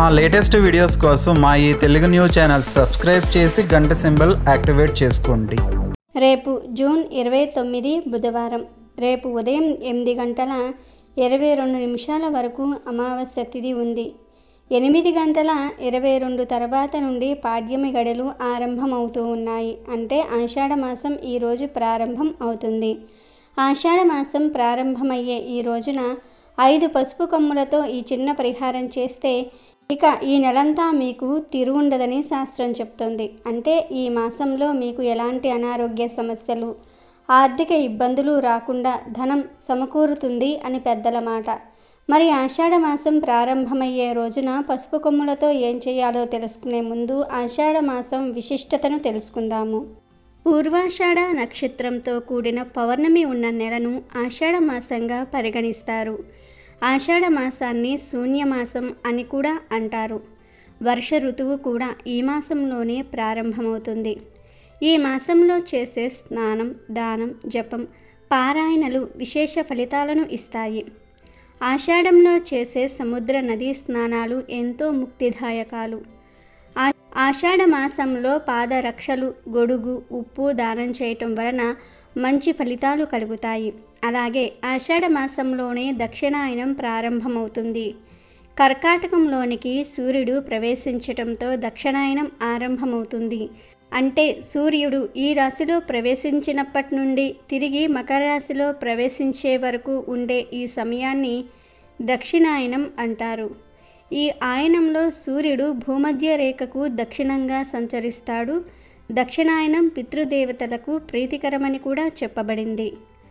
మా latest videos కోసం మా ఈ తెలుగు న్యూస్ ఛానల్ సబ్స్క్రైబ్ చేసి గంట సింబల్ యాక్టివేట్ చేసుకోండి రేపు జూన్ ఇరవై తొమ్మిది బుధవారం రేపు ఉదయం ఎనిమిది గంటల ఇరవై రెండు నిమిషాల వరకు అమావాస్య తిథి ఉంది ఎనిమిది గంటల ఇరవై రెండు తర్వాత నుండి పాడ్యమి గడులు ఆరంభమవుతూ ఉన్నాయి అంటే ఆషాఢ మాసం ఈరోజు ప్రారంభం అవుతుంది ఆషాఢ మాసం ప్రారంభమయ్యే ఈ రోజున ఐదు పసుపు కొమ్ములతో ఈ చిన్న పరిహారం చేస్తే ఇక ఈ నెలంతా మీకు తిరు ఉండదని శాస్త్రం చెప్తోంది అంటే ఈ మాసంలో మీకు ఎలాంటి అనారోగ్య సమస్యలు ఆర్థిక ఇబ్బందులు రాకుండా ధనం సమకూరుతుంది అని పెద్దల మాట మరి ఆషాఢ మాసం ప్రారంభమయ్యే రోజున పసుపు కొమ్ములతో ఏం చేయాలో తెలుసుకునే ముందు ఆషాఢ మాసం విశిష్టతను తెలుసుకుందాము పూర్వాషాఢ నక్షత్రంతో కూడిన పౌర్ణమి ఉన్న నెలను ఆషాఢ మాసంగా పరిగణిస్తారు ఆషాఢ మాసాన్ని శూన్యమాసం అని కూడా అంటారు వర్ష ఋతువు కూడా ఈ మాసంలోనే ప్రారంభమవుతుంది ఈ మాసంలో చేసే స్నానం దానం జపం పారాయణలు విశేష ఫలితాలను ఇస్తాయి ఆషాఢంలో చేసే సముద్ర నదీ స్నానాలు ఎంతో ముక్తిదాయకాలు ఆ- ఆషాఢ మాసంలో పాదరక్షలు గొడుగు ఉప్పు దానం చేయటం వలన మంచి ఫలితాలు కలుగుతాయి అలాగే ఆషాఢ మాసంలోనే దక్షిణాయనం ప్రారంభమవుతుంది కర్కాటకంలోనికి సూర్యుడు ప్రవేశించటంతో దక్షిణాయనం ఆరంభమవుతుంది అంటే సూర్యుడు ఈ రాశిలో ప్రవేశించినప్పటి నుండి తిరిగి మకర రాశిలో ప్రవేశించే వరకు ఉండే ఈ సమయాన్ని దక్షిణాయనం అంటారు ఈ ఆయనంలో సూర్యుడు భూమధ్య రేఖకు దక్షిణంగా సంచరిస్తాడు దక్షిణాయనం పితృదేవతలకు ప్రీతికరమని కూడా చెప్పబడింది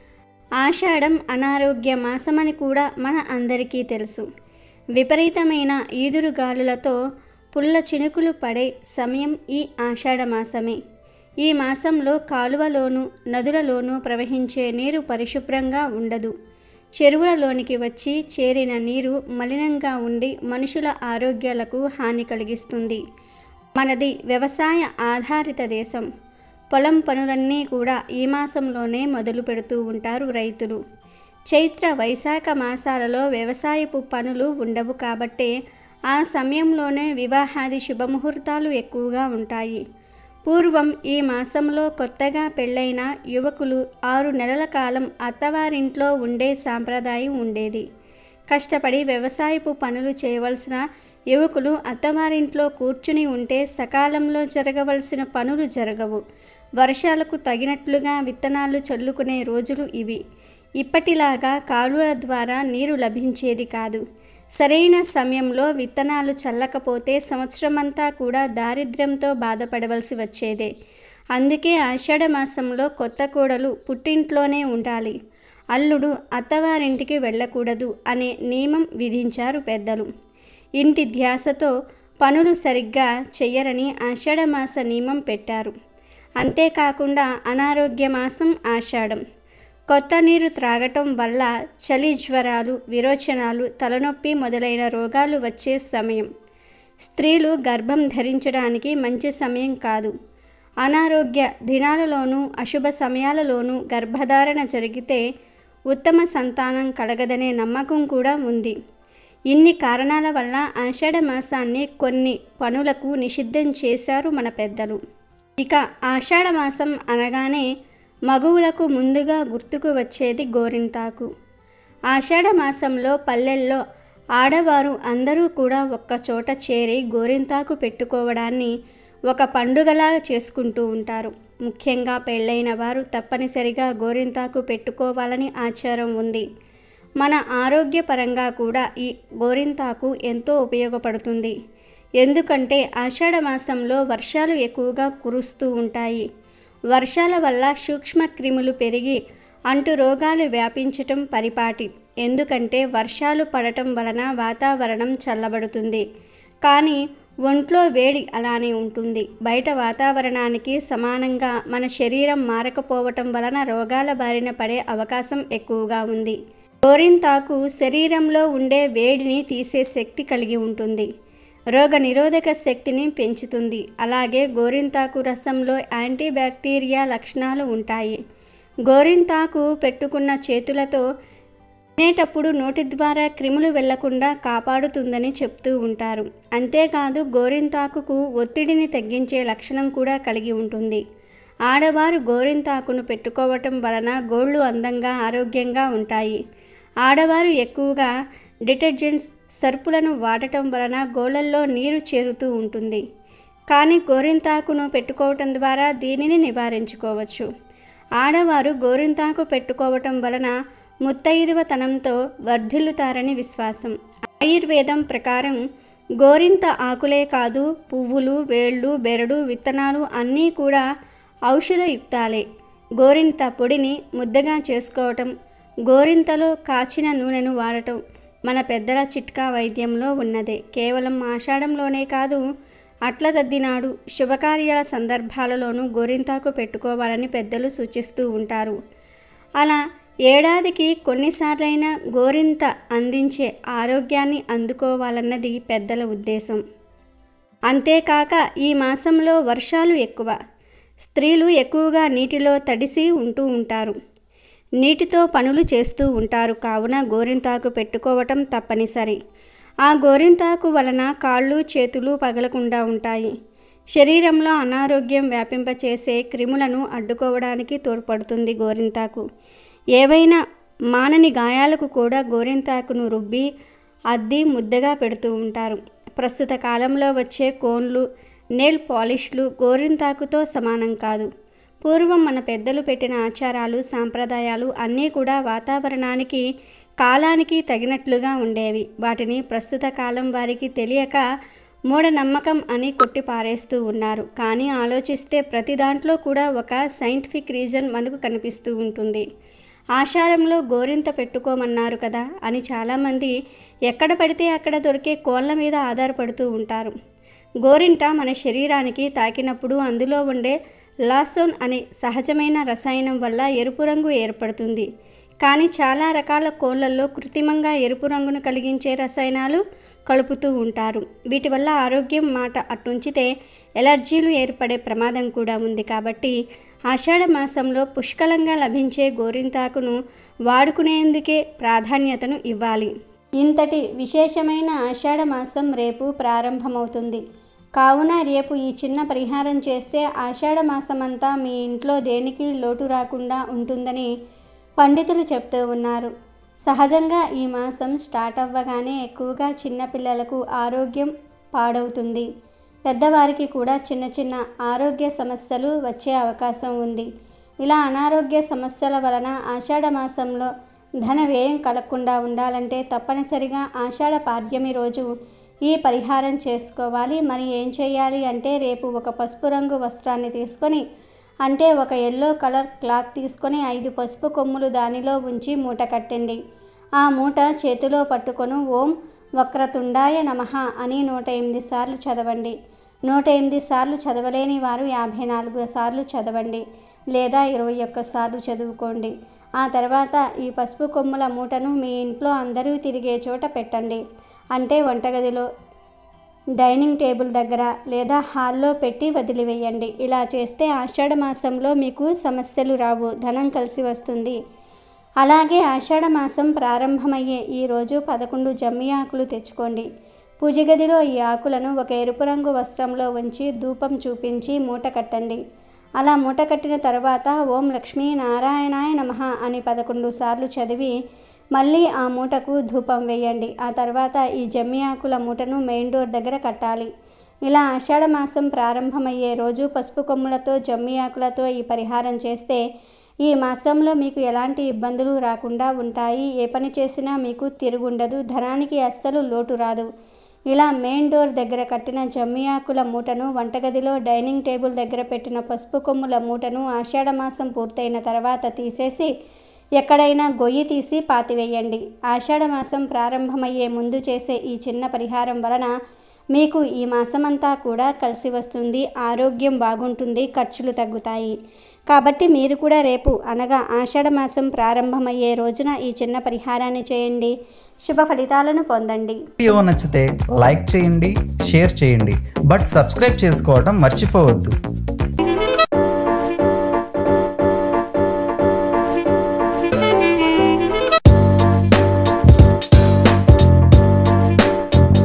ఆషాఢం అనారోగ్య మాసమని కూడా మన అందరికీ తెలుసు విపరీతమైన ఈదురు గాలులతో పుల్ల చినుకులు పడే సమయం ఈ ఆషాఢ మాసమే ఈ మాసంలో కాలువలోనూ నదులలోనూ ప్రవహించే నీరు పరిశుభ్రంగా ఉండదు చెరువులలోనికి వచ్చి చేరిన నీరు మలినంగా ఉండి మనుషుల ఆరోగ్యాలకు హాని కలిగిస్తుంది మనది వ్యవసాయ ఆధారిత దేశం పొలం పనులన్నీ కూడా ఈ మాసంలోనే మొదలు పెడుతూ ఉంటారు రైతులు చైత్ర వైశాఖ మాసాలలో వ్యవసాయపు పనులు ఉండవు కాబట్టే ఆ సమయంలోనే వివాహాది శుభముహూర్తాలు ఎక్కువగా ఉంటాయి పూర్వం ఈ మాసంలో కొత్తగా పెళ్ళైన యువకులు ఆరు నెలల కాలం అత్తవారింట్లో ఉండే సాంప్రదాయం ఉండేది కష్టపడి వ్యవసాయపు పనులు చేయవలసిన యువకులు అత్తవారింట్లో కూర్చుని ఉంటే సకాలంలో జరగవలసిన పనులు జరగవు వర్షాలకు తగినట్లుగా విత్తనాలు చల్లుకునే రోజులు ఇవి ఇప్పటిలాగా కాలువల ద్వారా నీరు లభించేది కాదు సరైన సమయంలో విత్తనాలు చల్లకపోతే సంవత్సరమంతా కూడా దారిద్ర్యంతో బాధపడవలసి వచ్చేదే అందుకే ఆషాఢ మాసంలో కొత్త కోడలు పుట్టింట్లోనే ఉండాలి అల్లుడు అత్తవారింటికి వెళ్ళకూడదు అనే నియమం విధించారు పెద్దలు ఇంటి ధ్యాసతో పనులు సరిగ్గా చెయ్యరని ఆషాఢ మాస నియమం పెట్టారు అంతేకాకుండా అనారోగ్య మాసం ఆషాఢం కొత్త నీరు త్రాగటం వల్ల చలి జ్వరాలు విరోచనాలు తలనొప్పి మొదలైన రోగాలు వచ్చే సమయం స్త్రీలు గర్భం ధరించడానికి మంచి సమయం కాదు అనారోగ్య దినాలలోనూ అశుభ సమయాలలోనూ గర్భధారణ జరిగితే ఉత్తమ సంతానం కలగదనే నమ్మకం కూడా ఉంది ఇన్ని కారణాల వల్ల ఆషాఢ మాసాన్ని కొన్ని పనులకు నిషిద్ధం చేశారు మన పెద్దలు ఇక ఆషాఢ మాసం అనగానే మగువులకు ముందుగా గుర్తుకు వచ్చేది గోరింటాకు ఆషాఢ మాసంలో పల్లెల్లో ఆడవారు అందరూ కూడా ఒక్కచోట చేరి గోరింతాకు పెట్టుకోవడాన్ని ఒక పండుగలా చేసుకుంటూ ఉంటారు ముఖ్యంగా పెళ్ళైన వారు తప్పనిసరిగా గోరింతాకు పెట్టుకోవాలని ఆచారం ఉంది మన ఆరోగ్యపరంగా కూడా ఈ గోరింతాకు ఎంతో ఉపయోగపడుతుంది ఎందుకంటే ఆషాఢ మాసంలో వర్షాలు ఎక్కువగా కురుస్తూ ఉంటాయి వర్షాల వల్ల సూక్ష్మ క్రిములు పెరిగి అంటు రోగాలు వ్యాపించటం పరిపాటి ఎందుకంటే వర్షాలు పడటం వలన వాతావరణం చల్లబడుతుంది కానీ ఒంట్లో వేడి అలానే ఉంటుంది బయట వాతావరణానికి సమానంగా మన శరీరం మారకపోవటం వలన రోగాల బారిన పడే అవకాశం ఎక్కువగా ఉంది గోరింతాకు శరీరంలో ఉండే వేడిని తీసే శక్తి కలిగి ఉంటుంది రోగ నిరోధక శక్తిని పెంచుతుంది అలాగే గోరింతాకు రసంలో యాంటీ బ్యాక్టీరియా లక్షణాలు ఉంటాయి గోరింతాకు పెట్టుకున్న చేతులతో తినేటప్పుడు నోటి ద్వారా క్రిములు వెళ్లకుండా కాపాడుతుందని చెప్తూ ఉంటారు అంతేకాదు గోరింతాకుకు ఒత్తిడిని తగ్గించే లక్షణం కూడా కలిగి ఉంటుంది ఆడవారు గోరింతాకును పెట్టుకోవటం వలన గోళ్ళు అందంగా ఆరోగ్యంగా ఉంటాయి ఆడవారు ఎక్కువగా డిటర్జెంట్స్ సర్పులను వాడటం వలన గోళ్ళల్లో నీరు చేరుతూ ఉంటుంది కానీ గోరింతాకును పెట్టుకోవటం ద్వారా దీనిని నివారించుకోవచ్చు ఆడవారు గోరింతాకు పెట్టుకోవటం వలన ముత్తైదువతనంతో వర్ధిల్లుతారని విశ్వాసం ఆయుర్వేదం ప్రకారం గోరింత ఆకులే కాదు పువ్వులు వేళ్ళు బెరడు విత్తనాలు అన్నీ కూడా ఔషధయుక్తాలే గోరింత పొడిని ముద్దగా చేసుకోవటం గోరింతలో కాచిన నూనెను వాడటం మన పెద్దల చిట్కా వైద్యంలో ఉన్నదే కేవలం ఆషాఢంలోనే కాదు అట్ల తద్దినాడు శుభకార్యాల సందర్భాలలోనూ గోరింతాకు పెట్టుకోవాలని పెద్దలు సూచిస్తూ ఉంటారు అలా ఏడాదికి కొన్నిసార్లైనా గోరింత అందించే ఆరోగ్యాన్ని అందుకోవాలన్నది పెద్దల ఉద్దేశం అంతేకాక ఈ మాసంలో వర్షాలు ఎక్కువ స్త్రీలు ఎక్కువగా నీటిలో తడిసి ఉంటూ ఉంటారు నీటితో పనులు చేస్తూ ఉంటారు కావున గోరింతాకు పెట్టుకోవటం తప్పనిసరి ఆ గోరింతాకు వలన కాళ్ళు చేతులు పగలకుండా ఉంటాయి శరీరంలో అనారోగ్యం వ్యాపింపచేసే క్రిములను అడ్డుకోవడానికి తోడ్పడుతుంది గోరింతాకు ఏవైనా మానని గాయాలకు కూడా గోరింతాకును రుబ్బి అద్ది ముద్దగా పెడుతూ ఉంటారు ప్రస్తుత కాలంలో వచ్చే కోన్లు నెయిల్ పాలిష్లు గోరింతాకుతో సమానం కాదు పూర్వం మన పెద్దలు పెట్టిన ఆచారాలు సాంప్రదాయాలు అన్నీ కూడా వాతావరణానికి కాలానికి తగినట్లుగా ఉండేవి వాటిని ప్రస్తుత కాలం వారికి తెలియక మూఢనమ్మకం అని కొట్టి పారేస్తూ ఉన్నారు కానీ ఆలోచిస్తే ప్రతి దాంట్లో కూడా ఒక సైంటిఫిక్ రీజన్ మనకు కనిపిస్తూ ఉంటుంది ఆషాఢంలో గోరింత పెట్టుకోమన్నారు కదా అని చాలామంది ఎక్కడ పడితే అక్కడ దొరికే కోళ్ళ మీద ఆధారపడుతూ ఉంటారు గోరింట మన శరీరానికి తాకినప్పుడు అందులో ఉండే లాసోన్ అనే సహజమైన రసాయనం వల్ల ఎరుపు రంగు ఏర్పడుతుంది కానీ చాలా రకాల కోళ్ళల్లో కృత్రిమంగా ఎరుపు రంగును కలిగించే రసాయనాలు కలుపుతూ ఉంటారు వీటి వల్ల ఆరోగ్యం మాట అటుంచితే ఎలర్జీలు ఏర్పడే ప్రమాదం కూడా ఉంది కాబట్టి ఆషాఢ మాసంలో పుష్కలంగా లభించే గోరింతాకును వాడుకునేందుకే ప్రాధాన్యతను ఇవ్వాలి ఇంతటి విశేషమైన ఆషాఢ మాసం రేపు ప్రారంభమవుతుంది కావున రేపు ఈ చిన్న పరిహారం చేస్తే ఆషాఢ మాసమంతా మీ ఇంట్లో దేనికి లోటు రాకుండా ఉంటుందని పండితులు చెప్తూ ఉన్నారు సహజంగా ఈ మాసం స్టార్ట్ అవ్వగానే ఎక్కువగా చిన్నపిల్లలకు ఆరోగ్యం పాడవుతుంది పెద్దవారికి కూడా చిన్న చిన్న ఆరోగ్య సమస్యలు వచ్చే అవకాశం ఉంది ఇలా అనారోగ్య సమస్యల వలన ఆషాఢ మాసంలో ధన వ్యయం కలగకుండా ఉండాలంటే తప్పనిసరిగా ఆషాఢ పాడ్యమి రోజు ఈ పరిహారం చేసుకోవాలి మరి ఏం చేయాలి అంటే రేపు ఒక పసుపు రంగు వస్త్రాన్ని తీసుకొని అంటే ఒక ఎల్లో కలర్ క్లాత్ తీసుకొని ఐదు పసుపు కొమ్ములు దానిలో ఉంచి మూట కట్టండి ఆ మూట చేతిలో పట్టుకొని ఓం వక్రతుండాయ నమః అని నూట ఎనిమిది సార్లు చదవండి నూట ఎనిమిది సార్లు చదవలేని వారు యాభై నాలుగు సార్లు చదవండి లేదా ఇరవై ఒక్క సార్లు చదువుకోండి ఆ తర్వాత ఈ పసుపు కొమ్ముల మూటను మీ ఇంట్లో అందరూ తిరిగే చోట పెట్టండి అంటే వంటగదిలో డైనింగ్ టేబుల్ దగ్గర లేదా హాల్లో పెట్టి వదిలివేయండి ఇలా చేస్తే ఆషాఢ మాసంలో మీకు సమస్యలు రావు ధనం కలిసి వస్తుంది అలాగే ఆషాఢ మాసం ప్రారంభమయ్యే ఈ రోజు పదకొండు జమ్మి ఆకులు తెచ్చుకోండి పూజ గదిలో ఈ ఆకులను ఒక ఎరుపు రంగు వస్త్రంలో ఉంచి ధూపం చూపించి మూట కట్టండి అలా మూట కట్టిన తర్వాత ఓం లక్ష్మీ నారాయణాయ నమః అని పదకొండు సార్లు చదివి మళ్ళీ ఆ మూటకు ధూపం వేయండి ఆ తర్వాత ఈ జమ్మి ఆకుల మూటను మెయిన్ డోర్ దగ్గర కట్టాలి ఇలా ఆషాఢ మాసం ప్రారంభమయ్యే రోజు పసుపు కొమ్ములతో జమ్మి ఆకులతో ఈ పరిహారం చేస్తే ఈ మాసంలో మీకు ఎలాంటి ఇబ్బందులు రాకుండా ఉంటాయి ఏ పని చేసినా మీకు తిరుగుండదు ధనానికి అస్సలు లోటు రాదు ఇలా మెయిన్ డోర్ దగ్గర కట్టిన జమ్మి ఆకుల మూటను వంటగదిలో డైనింగ్ టేబుల్ దగ్గర పెట్టిన పసుపు కొమ్ముల మూటను ఆషాఢ మాసం పూర్తయిన తర్వాత తీసేసి ఎక్కడైనా గొయ్యి తీసి పాతివేయండి ఆషాఢ మాసం ప్రారంభమయ్యే ముందు చేసే ఈ చిన్న పరిహారం వలన మీకు ఈ మాసమంతా కూడా కలిసి వస్తుంది ఆరోగ్యం బాగుంటుంది ఖర్చులు తగ్గుతాయి కాబట్టి మీరు కూడా రేపు అనగా ఆషాఢ మాసం ప్రారంభమయ్యే రోజున ఈ చిన్న పరిహారాన్ని చేయండి శుభ ఫలితాలను పొందండి వీడియో నచ్చితే లైక్ చేయండి షేర్ చేయండి బట్ సబ్స్క్రైబ్ చేసుకోవడం మర్చిపోవద్దు